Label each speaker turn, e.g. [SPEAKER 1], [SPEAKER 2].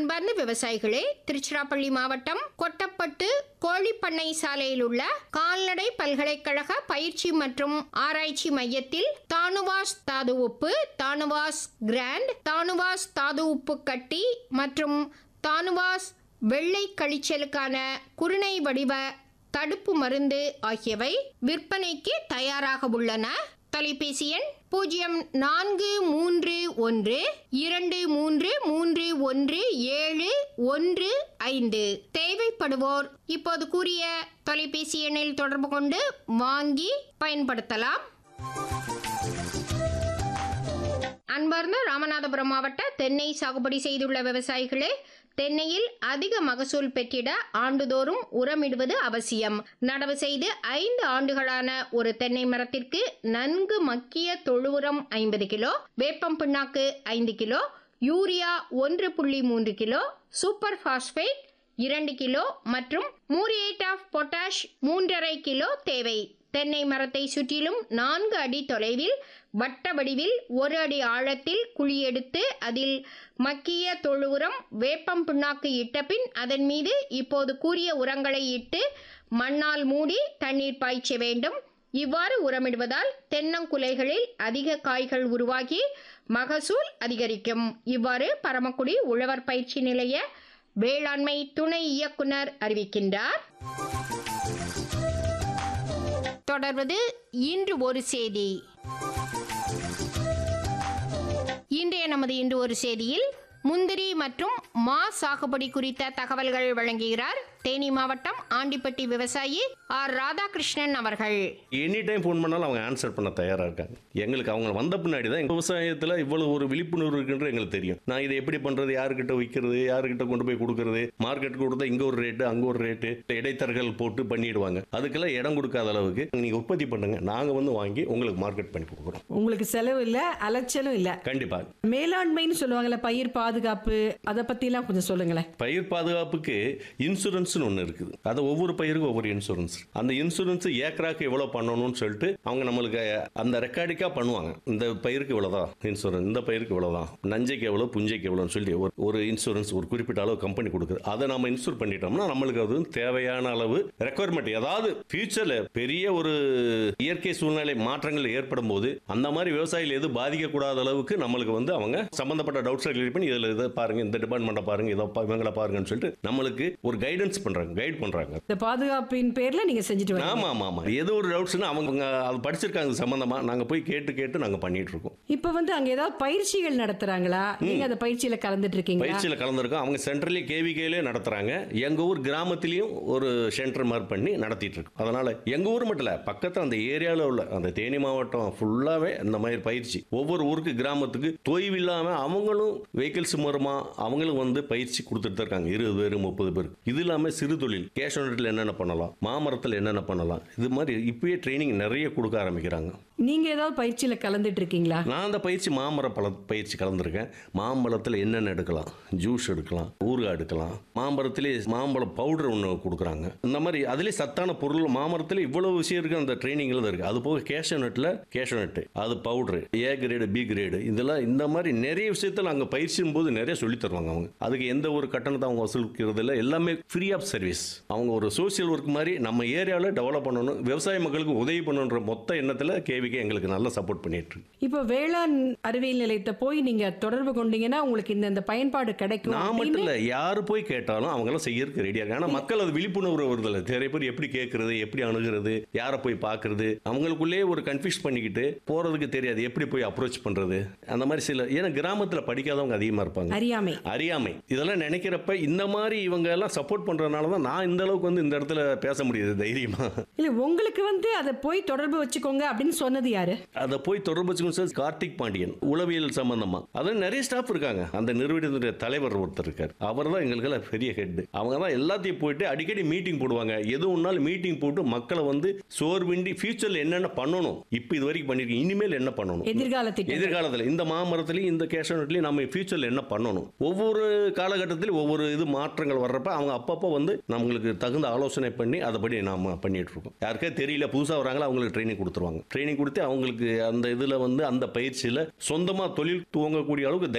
[SPEAKER 1] அன்பார்ந்த விவசாயிகளே திருச்சிராப்பள்ளி மாவட்டம் கொட்டப்பட்டு கோழிப்பண்ணை சாலையில் உள்ள கால்நடை பல்கலைக்கழக பயிற்சி மற்றும் ஆராய்ச்சி மையத்தில் தானுவாஸ் தாது உப்பு தானுவாஸ் கிராண்ட் தானுவாஸ் தாது உப்பு கட்டி மற்றும் தானுவாஸ் வெள்ளை கழிச்சலுக்கான குருணை வடிவ தடுப்பு மருந்து ஆகியவை விற்பனைக்கு தயாராக உள்ளன தொலைபேசி எண் பூஜ்ஜியம் நான்கு மூன்று ஒன்று இரண்டு மூன்று மூன்று ஒன்று ஏழு ஒன்று ஐந்து தேவைப்படுவோர் இப்போது கூறிய தொலைபேசி எண்ணில் தொடர்பு கொண்டு வாங்கி பயன்படுத்தலாம் அன்பார்ந்த ராமநாதபுரம் மாவட்ட தென்னை சாகுபடி செய்துள்ள விவசாயிகளே தென்னையில் அதிக மகசூல் பெற்றிட ஆண்டுதோறும் உரமிடுவது அவசியம் நடவு செய்து ஐந்து ஆண்டுகளான ஒரு தென்னை மரத்திற்கு நன்கு மக்கிய தொழு உரம் ஐம்பது கிலோ வேப்பம் பிண்ணாக்கு ஐந்து கிலோ யூரியா ஒன்று புள்ளி மூன்று கிலோ சூப்பர் பாஸ்பேட் இரண்டு கிலோ மற்றும் மூரியேட் ஆஃப் பொட்டாஷ் மூன்றரை கிலோ தேவை தென்னை மரத்தை சுற்றிலும் நான்கு அடி தொலைவில் வட்ட வடிவில் ஒரு அடி ஆழத்தில் குழி எடுத்து அதில் மக்கிய தொழு உரம் வேப்பம் புண்ணாக்கு இட்ட பின் அதன் மீது இப்போது கூறிய உரங்களை இட்டு மண்ணால் மூடி தண்ணீர் பாய்ச்ச வேண்டும் இவ்வாறு உரமிடுவதால் தென்னங்குலைகளில் அதிக காய்கள் உருவாகி மகசூல் அதிகரிக்கும் இவ்வாறு பரமக்குடி உழவர் பயிற்சி நிலைய வேளாண்மை துணை இயக்குனர் அறிவிக்கின்றார் தொடர்வது இன்று ஒரு செய்தி இன்றைய நமது இன்று ஒரு செய்தியில் முந்திரி மற்றும் மா சாகுபடி குறித்த தகவல்கள் வழங்குகிறார் தேனி மாவட்டம் ஆண்டிப்பட்டி விவசாயி ஆர் ராதாகிருஷ்ணன் அவர்கள்
[SPEAKER 2] எனி டைம் ஃபோன் பண்ணாலும் அவங்க ஆன்சர் பண்ண தயாராக இருக்காங்க எங்களுக்கு அவங்க வந்த பின்னாடி தான் எங்கள் விவசாயத்தில் இவ்வளவு ஒரு விழிப்புணர்வு இருக்குன்றது எங்களுக்கு தெரியும் நான் இதை எப்படி பண்ணுறது யாருக்கிட்ட விற்கிறது யாருக்கிட்ட கொண்டு போய் கொடுக்கறது மார்க்கெட்டுக்கு கொடுத்தா இங்கே ஒரு ரேட்டு அங்கே ஒரு ரேட்டு இடைத்தரகர்கள் போட்டு பண்ணிடுவாங்க அதுக்கெல்லாம் இடம் கொடுக்காத அளவுக்கு நீங்கள் உற்பத்தி பண்ணுங்க நாங்கள் வந்து வாங்கி உங்களுக்கு மார்க்கெட் பண்ணி கொடுக்குறோம்
[SPEAKER 3] உங்களுக்கு செலவு இல்ல அலைச்சலும் இல்ல
[SPEAKER 2] கண்டிப்பாக
[SPEAKER 3] மேலாண்மைன்னு சொல்லுவாங்கல்ல பயிர் பாதுகாப்பு அதை பத்திலாம் கொஞ்சம் சொல்லுங்களேன்
[SPEAKER 2] பயிர் பாதுகாப்புக்கு இன்சூரன்ஸ்னு ஒன்று இருக்குது அது ஒவ்வொரு பயிருக்கும் ஒவ்வொரு இன்சூரன்ஸ் அந்த இன்சூரன்ஸ் ஏக்கராக்கு எவ்வளோ பண்ணணும்னு சொல்லிட்டு அவங்க நம்மளுக்கு அந்த ரெக்கார்டிக்காக பண்ணுவாங்க இந்த பயிருக்கு இவ்வளோதான் இன்சூரன்ஸ் இந்த பயிருக்கு இவ்வளோதான் நஞ்சைக்கு எவ்வளோ புஞ்சைக்கு எவ்வளோன்னு சொல்லி ஒரு ஒரு இன்சூரன்ஸ் ஒரு குறிப்பிட்ட அளவு கம்பெனி கொடுக்குது அதை நம்ம இன்சூர் பண்ணிட்டோம்னா நம்மளுக்கு அது தேவையான அளவு ரெக்குவயர்மெண்ட் ஏதாவது ஃபியூச்சரில் பெரிய ஒரு இயற்கை சூழ்நிலை மாற்றங்கள் ஏற்படும் போது அந்த மாதிரி விவசாயிகள் எது பாதிக்கக்கூடாத அளவுக்கு நம்மளுக்கு வந்து அவங்க சம்பந்தப்பட்ட டவுட்ஸை கிளியர் பண்ணி இதில் இதை பாருங்க இந்த டிபார்ட்மெண்ட்டை பாருங்க இதை பா- இவங்களை பாருங்கன்னு சொல்லிட்டு நம்மளுக்கு ஒரு கைடன்ஸ் பண்றாங்க கைட் பண்றாங்க
[SPEAKER 3] இந்த பாதுகாப்பின் பேர்ல நீங்க செஞ்சுட்டு வரீங்க
[SPEAKER 2] ஆமா ஆமா ஆமா எது ஒரு டவுட்ஸ்னா அவங்க அது படிச்சிருக்காங்க இது சம்பந்தமா நாங்க போய் கேட்டு கேட்டு நாங்க பண்ணிட்டு இருக்கோம்
[SPEAKER 3] இப்ப வந்து அங்க ஏதாவது பயிற்சிகள் நடத்துறாங்களா நீங்க அந்த பயிற்சியில கலந்துட்டு இருக்கீங்களா
[SPEAKER 2] பயிற்சியில் கலந்துருக்கோம் அவங்க சென்ட்ரலி கேவிகேலே நடத்துறாங்க எங்க ஊர் கிராமத்திலையும் ஒரு சென்டர் மாதிரி பண்ணி நடத்திட்டு இருக்கோம் அதனால எங்க ஊர் மட்டும் இல்ல பக்கத்துல அந்த ஏரியாவில் உள்ள அந்த தேனி மாவட்டம் ஃபுல்லாவே இந்த மாதிரி பயிற்சி ஒவ்வொரு ஊருக்கு கிராமத்துக்கு தொய்வு இல்லாம அவங்களும் வெஹிக்கிள்ஸ் மூலமா அவங்களும் வந்து பயிற்சி கொடுத்துட்டு தான் இருக்காங்க இருபது பேர் முப்பது பேர் இது இல்லாம சிறு தொழில் கேஷ் என்னென்ன பண்ணலாம் மாமரத்தில் என்னென்ன பண்ணலாம் இது மாதிரி இப்பயே ட்ரைனிங் நிறைய கொடுக்க ஆரம்பிக்கிறாங்க
[SPEAKER 3] நீங்க ஏதாவது பயிற்சியில கலந்துட்டு இருக்கீங்களா
[SPEAKER 2] நான் அந்த பயிற்சி மாமர பழ பயிற்சி கலந்துருக்கேன் மாம்பழத்தில் என்னென்ன எடுக்கலாம் ஜூஸ் எடுக்கலாம் ஊறுகாய் எடுக்கலாம் மாம்பழத்திலே மாம்பழம் பவுடர் ஒன்று கொடுக்குறாங்க இந்த மாதிரி அதிலே சத்தான பொருள் மாமரத்தில் இவ்வளவு விஷயம் இருக்குது அந்த ட்ரைனிங்கில் தான் இருக்குது அது போக கேஷோ நட்டில் கேஷோ நட்டு அது powder A grade B grade இதெல்லாம் இந்த மாதிரி நிறைய விஷயத்தில் அங்கே பயிற்சியும் போது நிறைய சொல்லித் தருவாங்க அவங்க அதுக்கு எந்த ஒரு கட்டணத்தை அவங்க வசூலிக்கிறது இல்லை எல்லாமே ஃப்ரீ ஆஃப் சர்வீஸ் அவங்க ஒரு சோஷியல் ஒர்க் மாதிரி நம்ம ஏரியாவில் டெவலப் பண்ணணும் விவசாய மக்களுக்கு உதவி பண்ணணுன்ற மொத்த எண்ணத்தில் கேவிக்கு எங்களுக்கு நல்லா சப்போர்ட் பண்ணிட்டு இருக்கு
[SPEAKER 3] இப்போ வேளாண் அறிவியல் நிலையத்தை போய் நீங்க தொடர்பு கொண்டீங்கன்னா உங்களுக்கு இந்த இந்த பயன்பாடு கிடைக்கும்
[SPEAKER 2] நான் மட்டும்
[SPEAKER 3] அப்படின்னு
[SPEAKER 2] இல்ல யாரு போய் கேட்டாலும் அவங்களாம் செய்யறதுக்கு ரெடியா இருக்காங்க ஆனா மக்கள் அது விழிப்புணர்வு வருதில்ல நிறைய பேர் எப்படி கேட்கறது எப்படி அணுகிறது யாரை போய் பார்க்கறது அவங்களுக்குள்ளே ஒரு கன்ஃபியூஸ் பண்ணிக்கிட்டு போறதுக்கு தெரியாது எப்படி போய் அப்ரோச் பண்றது அந்த மாதிரி சில ஏன்னா கிராமத்துல படிக்காதவங்க அதிகமா இருப்பாங்க
[SPEAKER 3] அறியாமை
[SPEAKER 2] அறியாமை இதெல்லாம் நினைக்கிறப்ப இந்த மாதிரி இவங்க எல்லாம் சப்போர்ட் பண்றதுனால தான் நான் இந்த அளவுக்கு வந்து இந்த இடத்துல பேச முடியுது தைரியமா
[SPEAKER 3] இல்ல உங்களுக்கு வந்து அதை போய் தொடர்பு வச்சுக்கோங்க அப்படின்னு சொன்னது யாரு
[SPEAKER 2] அதை போய் தொடர்பு வச்சுக்கணும் சார் கார்த்திக் பாண்டியன் உளவியல் சம்பந்தமா அதான் நிறைய ஸ்டாஃப் இருக்காங்க அந்த நிறுவனத்துடைய தலைவர் ஒருத்தர் இருக்கார் அவர் தான் எங்களுக்கெல்லாம் பெரிய ஹெட் அவங்க தான் எல்லாத்தையும் போயிட்டு அடிக்கடி மீட்டிங் போடுவாங்க எது ஒன்றாலும் மீட்டிங் போட்டு மக்களை வந்து சோர்வின்றி ஃபியூச்சர்ல என்னென்ன பண்ணணும் இப்போ இது வரைக்கும் பண்ணிருக்கீங்க இனிமேல் என்ன பண்ணணும்
[SPEAKER 3] எதிர்கால திட்டம்
[SPEAKER 2] எதிர்காலத்தில் இந்த மாமரத்துலையும் இந்த கேஷனட்லையும் நம்ம ஃபியூச்சரில் என்ன பண்ணணும் ஒவ்வொரு காலகட்டத்திலும் ஒவ்வொரு இது மாற்றங்கள் வர்றப்ப அவங்க அப்பப்போ வந்து நம்மளுக்கு தகுந்த ஆலோசனை பண்ணி அதைப்படி நாம பண்ணிட்டு இருக்கோம் யாருக்கே தெரியல புதுசாக வராங்களோ அவங்களுக்கு ட்ரைனிங் கொடுத்துருவாங்க ட்ரைனிங் கொடுத்து அவங்களுக்கு அந்த இதில் வந்து அந்த பயிற்சியில் சொந்தமாக தொழில் துவங்கக்கூடிய அளவுக்கு